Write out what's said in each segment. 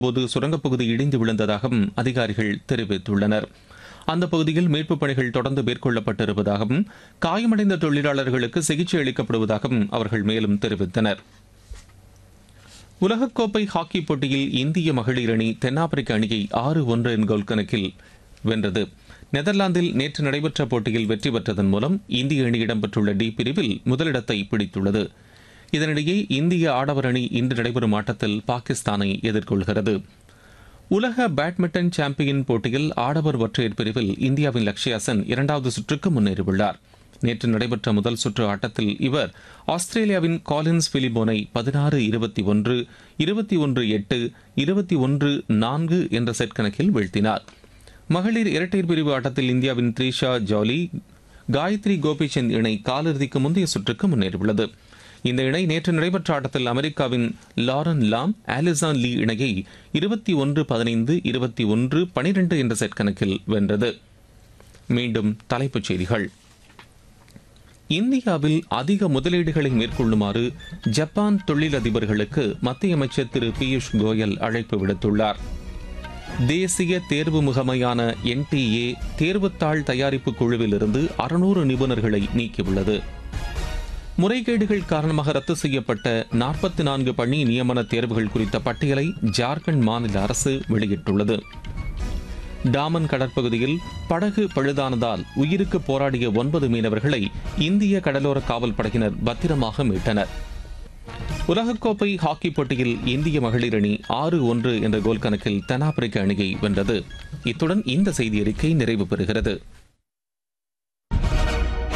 போது சுரங்கப்பகுதி இடிந்து விழுந்ததாகவும் அதிகாரிகள் தெரிவித்துள்ளனர் அந்த பகுதியில் மீட்புப் பணிகள் தொடர்ந்து மேற்கொள்ளப்பட்டிருப்பதாகவும் காயமடைந்த தொழிலாளர்களுக்கு சிகிச்சை அளிக்கப்படுவதாகவும் அவர்கள் மேலும் தெரிவித்தனர் உலகக்கோப்பை ஹாக்கி போட்டியில் இந்திய மகளிர் அணி தென்னாப்பிரிக்க அணியை ஆறு ஒன்று என் கோல் கணக்கில் வென்றது நெதர்லாந்தில் நேற்று நடைபெற்ற போட்டியில் வெற்றி பெற்றதன் மூலம் இந்திய அணி இடம்பெற்றுள்ள டி பிரிவில் முதலிடத்தை பிடித்துள்ளது இதனிடையே இந்திய ஆடவர் அணி இன்று நடைபெறும் ஆட்டத்தில் பாகிஸ்தானை எதிர்கொள்கிறது உலக பேட்மிண்டன் சாம்பியன் போட்டியில் ஆடவர் ஒற்றையர் பிரிவில் இந்தியாவின் லக்ஷ்யா சென் இரண்டாவது சுற்றுக்கு முன்னேறியுள்ளார் நேற்று நடைபெற்ற முதல் சுற்று ஆட்டத்தில் இவர் ஆஸ்திரேலியாவின் காலின்ஸ் பிலிபோனை பதினாறு இருபத்தி ஒன்று இருபத்தி ஒன்று எட்டு இருபத்தி ஒன்று நான்கு என்ற செட் கணக்கில் வீழ்த்தினார் மகளிர் இரட்டையர் பிரிவு ஆட்டத்தில் இந்தியாவின் த்ரிஷா ஜாலி காயத்ரி கோபிச்சந்த் இணை காலிறுதிக்கு முந்தைய சுற்றுக்கு முன்னேறியுள்ளது இந்த இணை நேற்று நடைபெற்ற ஆட்டத்தில் அமெரிக்காவின் லாரன் லாம் ஆலிசான் லீ இணையை இருபத்தி ஒன்று பதினைந்து இருபத்தி ஒன்று பனிரெண்டு என்ற செட் கணக்கில் வென்றது மீண்டும் தலைப்புச் செய்திகள் இந்தியாவில் அதிக முதலீடுகளை மேற்கொள்ளுமாறு ஜப்பான் தொழிலதிபர்களுக்கு மத்திய அமைச்சர் திரு பியூஷ் கோயல் அழைப்பு விடுத்துள்ளார் தேசிய தேர்வு முகமையான என்டிஏ தேர்வுத்தாள் தயாரிப்பு குழுவிலிருந்து அறுநூறு நிபுணர்களை நீக்கியுள்ளது முறைகேடுகள் காரணமாக ரத்து செய்யப்பட்ட நாற்பத்தி நான்கு பணி நியமன தேர்வுகள் குறித்த பட்டியலை ஜார்க்கண்ட் மாநில அரசு வெளியிட்டுள்ளது டாமன் கடற்பகுதியில் படகு பழுதானதால் உயிருக்கு போராடிய ஒன்பது மீனவர்களை இந்திய கடலோர காவல் படையினர் பத்திரமாக மீட்டனர் உலகக்கோப்பை ஹாக்கி போட்டியில் இந்திய மகளிர் அணி ஆறு ஒன்று என்ற கோல் கணக்கில் தென்னாப்பிரிக்க அணியை வென்றது இத்துடன் இந்த செய்தி அறிக்கை நிறைவு பெறுகிறது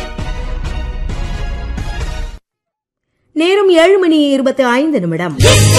நேரம் ஏழு மணி இருபத்தி ஐந்து நிமிடம்